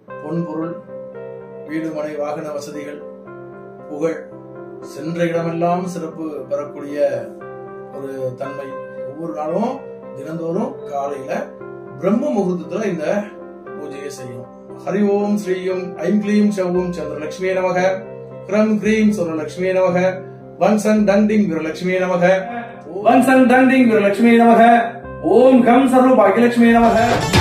பொன்பொருள் வீடு மனை வாகன வசதிகள் புகழ் சென்ற இடமெல்லாம் சிறப்பு பெறக்கூடிய ஒரு தன்மை ஒவ்வொரு நாளும் தினந்தோறும் காலையில பிரம்ம முகூர்த்தத்துல இந்த பூஜையை செய்யும் ஹரி ஓம் ஸ்ரீயும் ஐம் கிளீம் சவும் சந்திரலட்சுமியே நமக கிரம் கிரீம் சுரலட்சுமியே நமக வன்சன் டண்டிங் வீரலட்சுமியே நமக वंसं दंडिंग वीरलक्ष्मी नमः ओम घम सर्व भाग्यलक्ष्मी नमः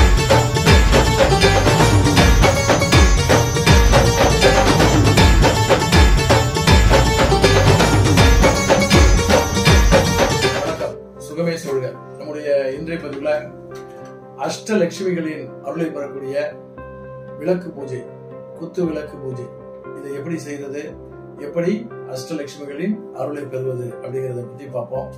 வணக்கம் சுகமே சொல்க நம்முடைய இன்றைய பதிவுல அஷ்டலட்சுமிகளின் அருளை பெறக்கூடிய விளக்கு பூஜை குத்து விளக்கு பூஜை இதை எப்படி செய்யறது எப்படி அஷ்டலட்சுமிகளின் அருளை பெறுவது அப்படிங்கறத பத்தி பார்ப்போம்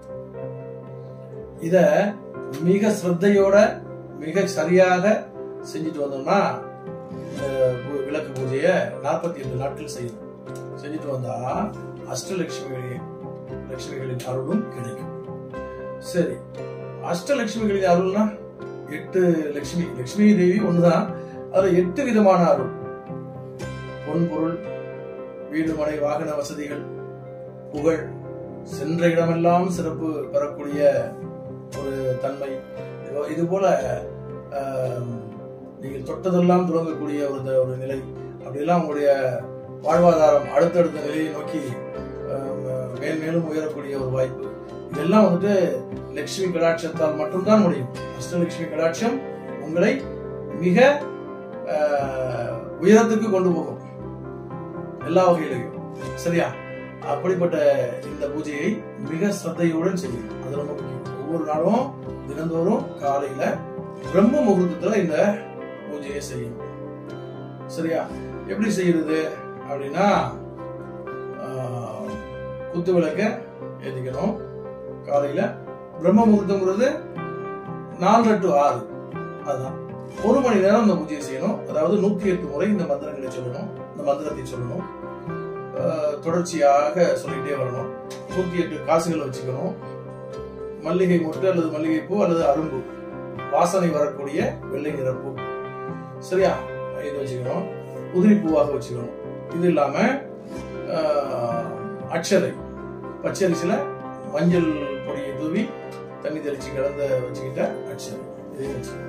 இத மிக சிரத்தையோட மிக சரியாக செஞ்சுட்டு வந்தோம்னா இந்த பூ- விளக்கு பூஜைய நாற்பத்தி எட்டு நாட்கள் செய்யணும் செஞ்சுட்டு வந்தா அஷ்டலட்சுமிகளின் லட்சுமிகளின் அருளும் கிடைக்கும் சரி அஷ்டலட்சுமிகளின் அருள்னா எட்டு லட்சுமி லட்சுமி தேவி ஒண்ணுதான் அதுல எட்டு விதமான அருள் பொன் பொருள் வீடு மனை வாகன வசதிகள் புகழ் சென்ற இடமெல்லாம் சிறப்பு பெறக்கூடிய ஒரு தன்மை இது- இது போல ஆம், நீங்கள் தொட்டதெல்லாம் தொடங்கக்கூடிய ஒரு த- ஒரு நிலை அப்படியெல்லாம் உங்களுடைய வாழ்வாதாரம் அடுத்தடுத்த நிலையை நோக்கி ஆம், மேல் மேலும் உயரக்கூடிய ஒரு வாய்ப்பு இதெல்லாம் வந்துட்டு லட்சுமி கடாட்சத்தால் மட்டும்தான் முடியும் அஷ்டலட்சுமி கடாட்சம் உங்களை மிக ஆஹ், உயரத்துக்கு கொண்டு போகும் எல்லா வகையிலையும் சரியா அப்படிப்பட்ட இந்த பூஜையை மிக ஸ்ரத்தையுடன் செய்யும் அது ரொம்ப முக்கியம் ஒவ்வொரு நாளும் தினந்தோறும் காலையில பிரம்ம முகூர்த்தத்துல இந்த பூஜையை செய்யும் சரியா எப்படி செய்யறது அப்படின்னா ஆஹ், குத்து விளக்க ஏத்திக்கணும் காலையில பிரம்ம முகூர்த்தங்கிறது நாலரை டு ஆறு அதுதான் ஒரு மணி நேரம் இந்த பூஜையை செய்யணும் அதாவது நூத்தி எட்டு முறை இந்த மந்திரங்களை சொல்லணும் இந்த மந்திரத்தை சொல்லணும் ஆஹ், தொடர்ச்சியாக சொல்லிட்டே வரணும் நூத்தி எட்டு காசுகள் வச்சுக்கணும் மல்லிகை மொட்டு அல்லது மல்லிகை பூ அல்லது அரும்பு வாசனை வரக்கூடிய வெள்ளை நிற பூ சரியா இது வச்சுக்கணும் உதிரி பூவாக வச்சுக்கணும் இது இல்லாம ஆஹ், அட்சதை பச்சரிசில மஞ்சள் பொடியை தூவி தண்ணி தெளிச்சு கலந்த வச்சுக்கிட்ட அட்சதை இதையும் வச்சுக்கணும்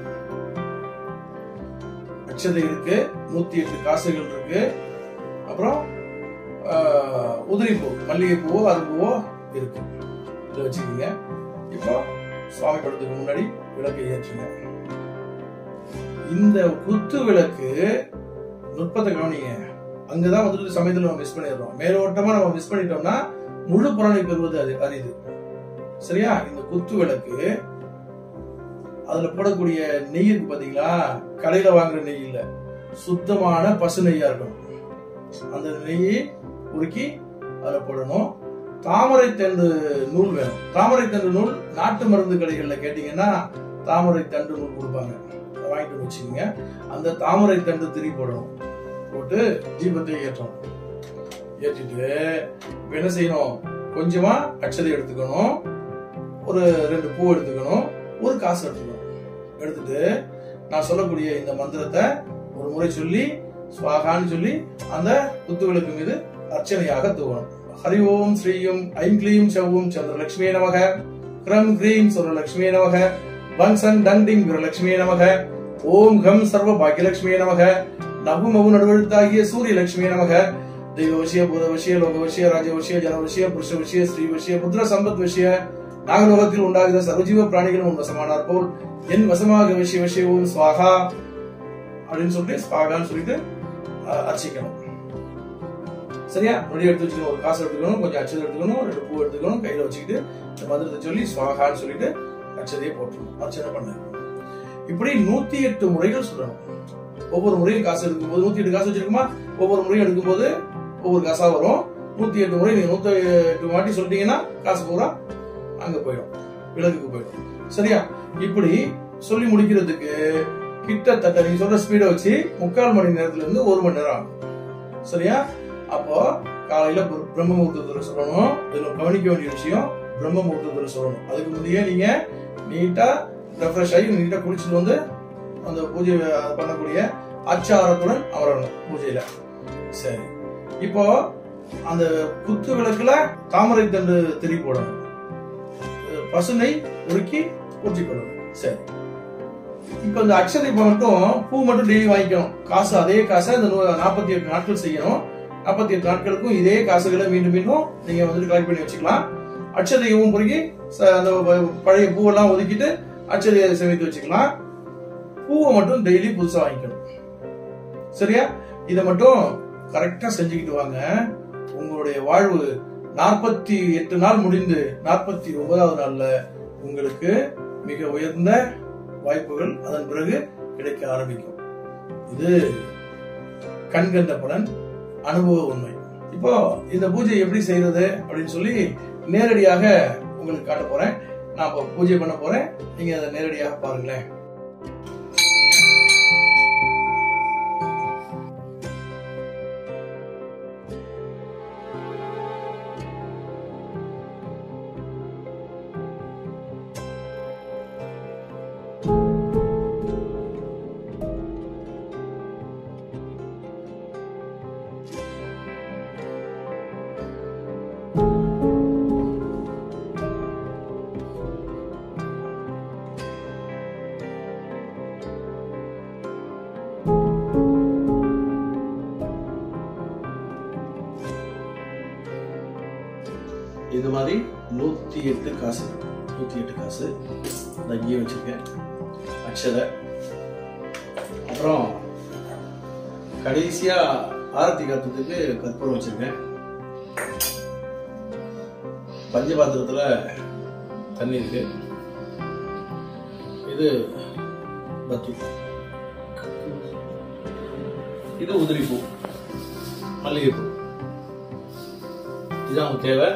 அட்சதை இருக்கு நூத்தி எட்டு காசுகள் இருக்கு அப்புறம் ஆஹ், உதிரி பூ மல்லிகை பூவோ அரும்புவோ இருக்கு இதை வச்சுக்கோங்க இப்போ சுவாமி படத்துக்கு முன்னாடி விளக்கை ஏற்றுங்க இந்த குத்து விளக்கு நுட்பத்தை கவனிங்க அங்கதான் வந்துட்டு சமயத்துல நம்ம மிஸ் பண்ணிடுறோம் மேலோட்டமா நம்ம மிஸ் பண்ணிட்டோம்னா முழு பலனை பெறுவது அது அரிது சரியா இந்த குத்து விளக்கு அதுல போடக்கூடிய நெய் இருக்கு பாத்தீங்களா கடையில வாங்குற நெய் இல்ல சுத்தமான பசு நெய்யா இருக்கணும் அந்த நெய்யை உருக்கி அதுல போடணும் தாமரை தண்டு நூல் வேணும் தாமரை தண்டு நூல் நாட்டு மருந்து கடைகள்ல கேட்டீங்கன்னா தாமரை தண்டு நூல் கொடுப்பாங்க அதை வாங்கிட்டு வந்து வச்சுக்கோங்க அந்த தாமரை தண்டு திரி போடணும் போட்டு தீபத்தை ஏற்றணும் ஏற்றிட்டு இப்ப என்ன செய்யணும் கொஞ்சமா அட்சதை எடுத்துக்கணும் ஒரு ரெண்டு பூ எடுத்துக்கணும் ஒரு காசு எடுத்துக்கணும் எடுத்துட்டு நான் சொல்லக்கூடிய இந்த மந்திரத்தை ஒரு முறை சொல்லி ஸ்வாகான்னு சொல்லி அந்த குத்து விளக்கு மீது அர்ச்சனையாக தூவணும் ஹரி ஓம் ஸ்ரீயும் ஐம் கிளீம் சவும் சந்திரலட்சுமியே நமக கிரம் கிரீம் சுரலட்சுமியே நமக வன்சன் டண்டிங் வீரலட்சுமியே நமக ஓம் கம் சர்வ பாக்கியலட்சுமியே நமக நகு மகு நடுவெழுத்தாகிய சூரிய லட்சுமியே நமக தெய்வ விஷய பூத விஷய லோக விஷய ராஜ விஷய ஜன விஷய புருஷ விஷய ஸ்ரீ விஷய புத்திர சம்பத் விஷய நாகலோகத்தில் உண்டாகிற சர்வஜீவ பிராணிகளும் உன் வசமானார் போல் என் வசமாக விஷய விஷய ஓம் ஸ்வாகா அப்படின்னு சொல்லிட்டு ஸ்வாகான்னு சொல்லிட்டு அஹ், அர்ச்சிக்கணும் சரியா முன்னாடி எடுத்து வச்சுக்கணும் ஒரு காசு எடுத்துக்கணும் கொஞ்சம் அச்சதை எடுத்துக்கணும் ரெண்டு பூ எடுத்துக்கணும் கையில வச்சுக்கிட்டு இந்த மந்திரத்தை சொல்லி ஸ்வாகான்னு சொல்லிட்டு அச்சதையே போட்டுருணும் அர்ச்சனை பண்ண இப்படி நூத்தி எட்டு முறைகள் சொல்லணும் ஒவ்வொரு முறையும் காசு எடுக்கும்போது நூத்தி எட்டு காசு வச்சிருக்குமா ஒவ்வொரு முறையும் எடுக்கும்போது ஒவ்வொரு காசா வரும் நூத்தி எட்டு முறை நீங்க நூத்தி எட்டு வாட்டி சொல்லிட்டீங்கன்னா காசு பூரா அங்க போயிடும் விலங்குக்கு போயிடும் சரியா இப்படி சொல்லி முடிக்கிறதுக்கு கிட்டத்தட்ட நீங்க சொல்ற ஸ்பீடை வச்சு முக்கால் மணி நேரத்துல இருந்து ஒரு மணி நேரம் ஆகும் சரியா அப்போ காலையில பிர- பிரம்ம முகூர்த்தத்துல சொல்லணும் இதுல கவனிக்க வேண்டிய விஷயம் பிரம்ம முகூர்த்தத்துல சொல்லணும் அதுக்கு முந்தையே நீங்க நீட்டா ரெஃப்ரெஷ் ஆகி நீட்டா குளிச்சுட்டு வந்து அந்த பூஜை பண்ணக்கூடிய அச்சாரத்துடன் அமரணும் பூஜையில சரி இப்போ அந்த குத்து விளக்குல தாமரை தண்டு திரி போடணும் அஹ் பசுனை உருக்கி ஊற்றிக்கொள்ளணும் சரி இப்போ இந்த அக்ஷதை இப்போ மட்டும் பூ மட்டும் டெய்லி வாங்கிக்கணும் காசு அதே காசை இந்த நாற்பத்தி எட்டு நாட்கள் செய்யணும் நாற்பத்தி எட்டு நாட்களுக்கும் இதே காசுகளை மீண்டும் மீண்டும் நீங்க வந்துட்டு கலெக்ட் பண்ணி வச்சுக்கலாம் அக்ஷதையும் பொறுக்கி ச- அந்த ப- பழைய பூவெல்லாம் ஒதுக்கிட்டு அக்ஷதையை சேமித்து வச்சுக்கலாம் பூவை மட்டும் டெய்லி புதுசா வாங்கிக்கணும் சரியா இதை மட்டும் கரெக்டா செஞ்சுக்கிட்டு வாங்க உங்களுடைய வாழ்வு நாற்பத்தி எட்டு நாள் முடிந்து நாற்பத்தி ஒன்பதாவது நாள்ல உங்களுக்கு மிக உயர்ந்த வாய்ப்புகள் அதன் பிறகு கிடைக்க ஆரம்பிக்கும் இது கண்கண்ட பலன் அனுபவ உண்மை இப்போ இந்த பூஜை எப்படி செய்யறது அப்படின்னு சொல்லி நேரடியாக உங்களுக்கு காட்ட போறேன் நான் இப்போ பூஜை பண்ண போறேன் நீங்க அதை நேரடியாக பாருங்களேன் இந்த மாதிரி நூத்தி எட்டு காசு நூத்தி எட்டு காசு இந்த இங்கேயே வச்சிருக்கேன் அக்ஷதை அப்புறம் கடைசியா ஆரத்தி காத்துறதுக்கு கற்பூரம் வச்சிருக்கேன் பஞ்சபாத்திரத்துல தண்ணி இருக்கு இது பத்தி இது உதிரிப்பூ மல்லிகைப்பூ இதுதான் நமக்கு தேவை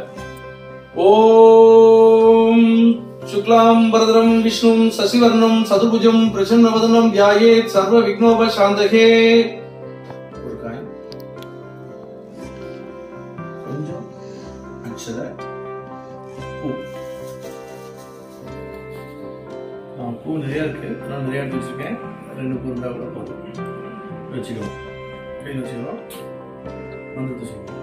ஓம் சுக்லாம் பரதரம் விஷ்ணும் சசிவர்ணம் சதுபுஜம் பிரசன்னவதனம் தியாயேத் சர்வ விக்னோப சாந்தகே ஒரு காய் கொஞ்சம் அக்ஷத பூ ஆ, பூ நிறைய இருக்கு நான் நிறைய எடுத்து வச்சிருக்கேன் ரெண்டு பூ இருந்தா கூட போதும் வச்சுக்கலாம் கையில் வச்சுக்கலாம் மந்திரத்தை சொல்லுவோம்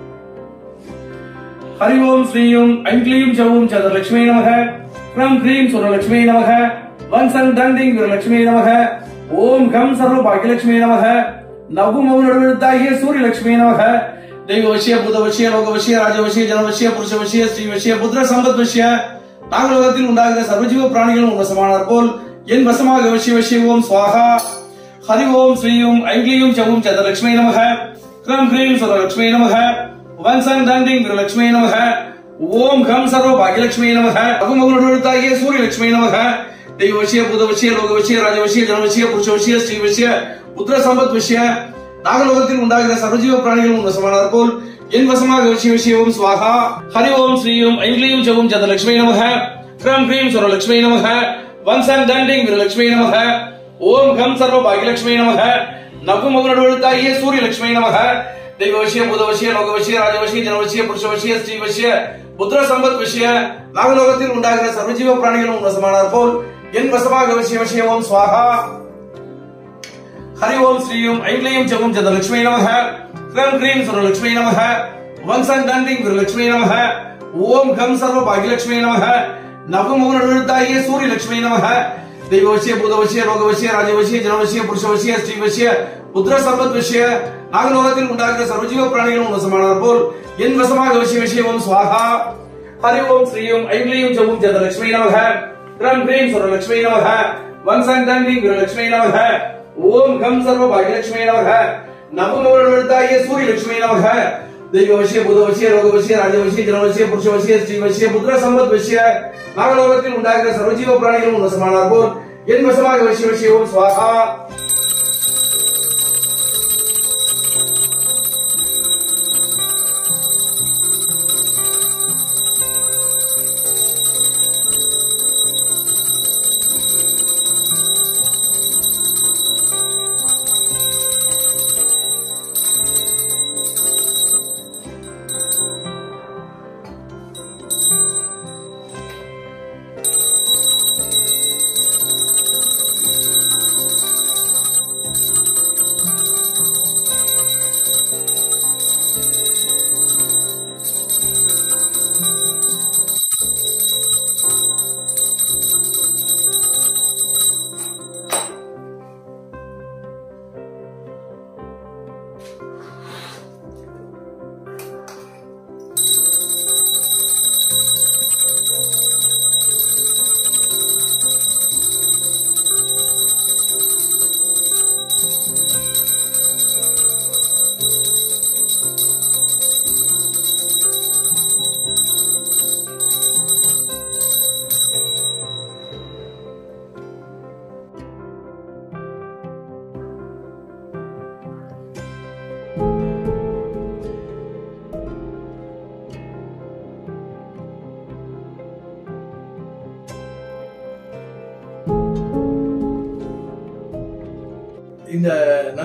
हरि ओम श्री ओम ऐं क्लीं चौं चतुर्लक्ष्मी नमः क्रं क्रीं सुरलक्ष्मी नमः वंसं दण्डिं वीरलक्ष्मी नमः ओम घं सर्व भाग्यलक्ष्मी नमः नवु मौ नडुविरुद्धाय सूर्यलक्ष्मी नमः தெய்வவசிய புதவசிய லோகவசிய ராஜவசிய ஜனவசிய புருஷவசிய ஸ்ரீவசிய புத்திர சம்பத்வசிய நாகலோகத்தில் உண்டாகிற சர்வஜீவ பிராணிகளும் உன் வசமானார் போல் என் வசமாக வசிய வசிய ஓம் சுவாகா ஹரி ஓம் ஸ்ரீயும் ஐங்கிலியும் சவும் சதலட்சுமி நமக க்ரம் க்ரீம் சுரலட்சுமி நமக வன்சன் தண்டிங் லட்சுமி நமக ஓம் கம் சர்வ பாகியலட்சுமி நமக அகுமகுணத்தாகிய சூரியலட்சுமி நமக தெய்வவசிய புதவசிய லோகவசிய ராஜவசிய ஜனவசிய புருஷவசிய ஸ்ரீவசிய புத்திர சம்பத் விஷய நாகலோகத்தில் உண்டாகிற சர்வஜீவ பிராணிகள் உன் வசமானார் போல் என் வசமாக வசிய விஷயவும் சுவாகா ஹரி ஓம் ஸ்ரீயும் ஐங்கிலியும் சவும் சதலட்சுமி நமக க்ரம் க்ரீம் சுரலட்சுமி நமக வன்சன் தண்டிங் லட்சுமி நமக ஓம் கம் சர்வ பாகியலட்சுமி நமக நகுமகு நடுவழுத்தாகிய சூரியலட்சுமி நமக தெய்வவசிய புதவசிய லோகவசிய ராஜவசிய ஜனவசிய புருஷவசிய ஸ்ரீவசிய புத்திர சம்பத் விஷய நாகலோகத்தில் உண்டாகிற சர்வஜீவ பிராணிகளும் உன் வசமானார் போல் என் வசமாக வசிய விஷயவும் சுவாகா ஹரி ஓம் ஸ்ரீயும் ஐக்லியும் ஜெகம் ஜதலட்சுமி நமக க்ரம் க்ரீம் சுரலட்சுமி நமக வன்சன் தண்டிங் குருலட்சுமி நமக ஓம் கம் சர்வ பாகியலட்சுமி நமக நவமுக நடுவழுத்தாகிய சூரியலட்சுமி நமக தெய்வவசிய பூதவசிய லோகவசிய ராஜவசிய ஜனவசிய புருஷவசிய ஸ்ரீவசிய புத்திர சம்பத் விஷய நாகலோகத்தில் உண்டாகிற சர்வஜீவ பிராணிகளும் உன் வசமானார் போல் என் வசமாக வசிய விஷயவும் சுவாகா ஹரி ஓம் ஸ்ரீயும் ஐக்லியும் ஜெகம் ஜதலட்சுமி நமக க்ரம் க்ரீம் சுரலட்சுமி நமக வன்சன் தண்டிங் குருலட்சுமி நமக ஓம் கம் சர்வ பாகியலட்சுமி நமக நவமுகத்தாகிய சூரியலட்சுமி நமக தெய்வவசிய புதவசிய லோகவசிய ராஜவசிய ஜனவசிய புருஷவசிய ஸ்ரீவசிய புத்திர சம்பத் விஷய நாகலோகத்தில் உண்டாகிற சர்வஜீவ பிராணிகளும் உன் வசமானார் போல் என் வசமாக வசிய விஷயவும் சுவாகா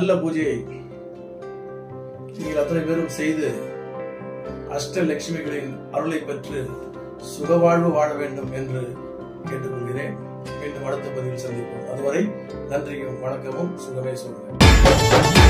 நல்ல பூஜையை நீங்கள் அத்தனை பேரும் செய்து அஷ்டலட்சுமிகளின் அருளை பெற்று சுகவாழ்வு வாழ வேண்டும் என்று கேட்டுக்கொள்கிறேன் மீண்டும் அடுத்த பதிவில் சந்திப்போம் அதுவரை நன்றியும் வணக்கமும் சுகமே சொல்கிறேன்